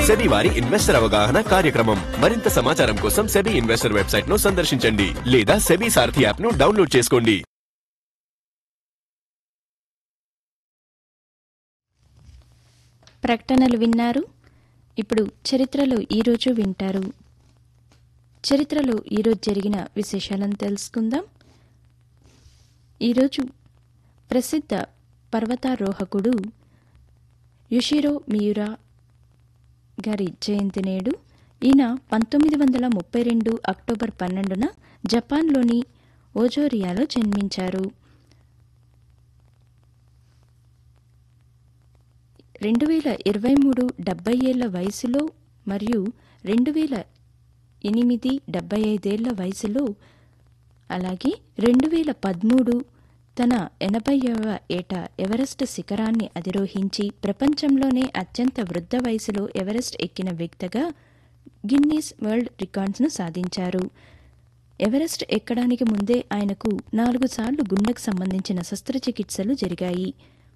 SEBI వారి investor అవగాహన కార్యక్రమం మరింత సమాచారం కోసం సెబీ ఇన్వెస్టర్ వెబ్సైట్ ను సందర్శించండి లేదా సెబీ సారథి యాప్ ను డౌన్లోడ్ చేసుకోండి ప్రకటనలు విన్నారు ఇప్పుడు చరిత్రలో ఈరోజు వింటారు చరిత్రలో ఈరోజు జరిగిన విశేషాలను తెలుసుకుందాం ఈరోజు ప్రసిద్ధ పర్వతారోహకుడు యుషిరో మియురా గారి జయంతి నేడు ఈయన పంతొమ్మిది వందల ముప్పై రెండు అక్టోబర్ పన్నెండున జపాన్లోని ఓజోరియాలో జన్మించారు రెండు వేల ఇరవై మూడు డెబ్బై ఏళ్ల వయసులో మరియు రెండు వేల ఎనిమిది డెబ్బై ఐదేళ్ల వయసులో అలాగే రెండు వేల పదమూడు తన ఎనభైవ ఏట ఎవరెస్ట్ శిఖరాన్ని అధిరోహించి ప్రపంచంలోనే అత్యంత వృద్ధ వయసులో ఎవరెస్ట్ ఎక్కిన వ్యక్తిగా గిన్నీస్ వరల్డ్ రికార్డ్స్ను సాధించారు ఎవరెస్ట్ ఎక్కడానికి ముందే ఆయనకు నాలుగు సార్లు గుండెకు సంబంధించిన శస్త్రచికిత్సలు జరిగాయి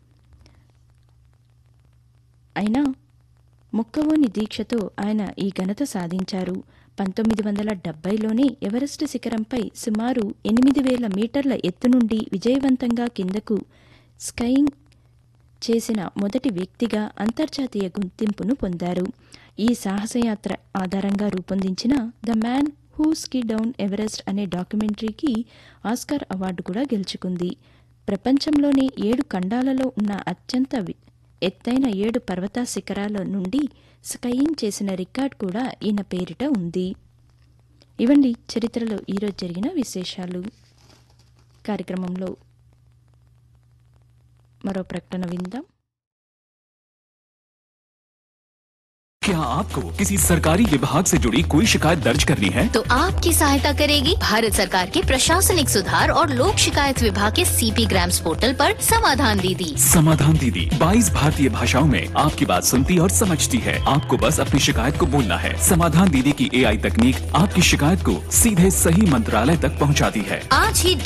అయినా మొక్కవోని దీక్షతో ఆయన ఈ ఘనత సాధించారు పంతొమ్మిది వందల డెబ్బైలోనే ఎవరెస్ట్ శిఖరంపై సుమారు ఎనిమిది వేల మీటర్ల ఎత్తు నుండి విజయవంతంగా కిందకు స్కైయింగ్ చేసిన మొదటి వ్యక్తిగా అంతర్జాతీయ గుర్తింపును పొందారు ఈ సాహసయాత్ర ఆధారంగా రూపొందించిన the man who ski down Everest అనే డాక్యుమెంటరీకి ఆస్కార్ అవార్డు కూడా గెలుచుకుంది ప్రపంచంలోనే ఏడు ఖండాలలో ఉన్న అత్యంత వి- ఎత్తైన ఏడు పర్వత శిఖరాల నుండి స్కైయింగ్ చేసిన రికార్డ్ కూడా ఈయన పేరిట ఉంది ఇవండి చరిత్రలో ఈరోజు జరిగిన విశేషాలు కార్యక్రమంలో మరో ప్రకటన విందాం क्या आपको किसी सरकारी विभाग से जुड़ी कोई शिकायत दर्ज करनी है तो आपकी सहायता करेगी भारत सरकार के प्रशासनिक सुधार और लोक शिकायत विभाग के सीपी ग्राम्स पोर्टल पर समाधान दीदी समाधान दीदी 22 भारतीय भाषाओं में आपकी बात सुनती और समझती है आपको बस अपनी शिकायत को बोलना है समाधान दीदी की एआई तकनीक आपकी शिकायत को सीधे सही मंत्रालय तक पहुंचाती है आज ही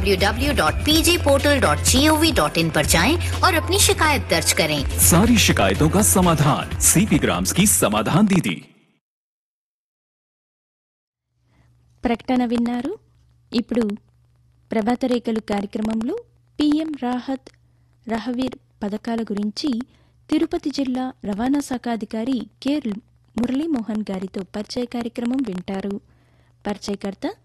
www.pjportal.gov.in पर जाएं और अपनी शिकायत दर्ज करें सारी शिकायतों का समाधान सीपी ग्राम्स की समाधान दीदी ప్రకటన విన్నారు ఇప్పుడు ప్రభాత రేఖలు కార్యక్రమంలో పీఎం రాహత్ రహవీర్ పథకాల గురించి తిరుపతి జిల్లా రవాణా శాఖ అధికారి కె మురళీమోహన్ గారితో పరిచయ కార్యక్రమం వింటారు పరిచయకర్త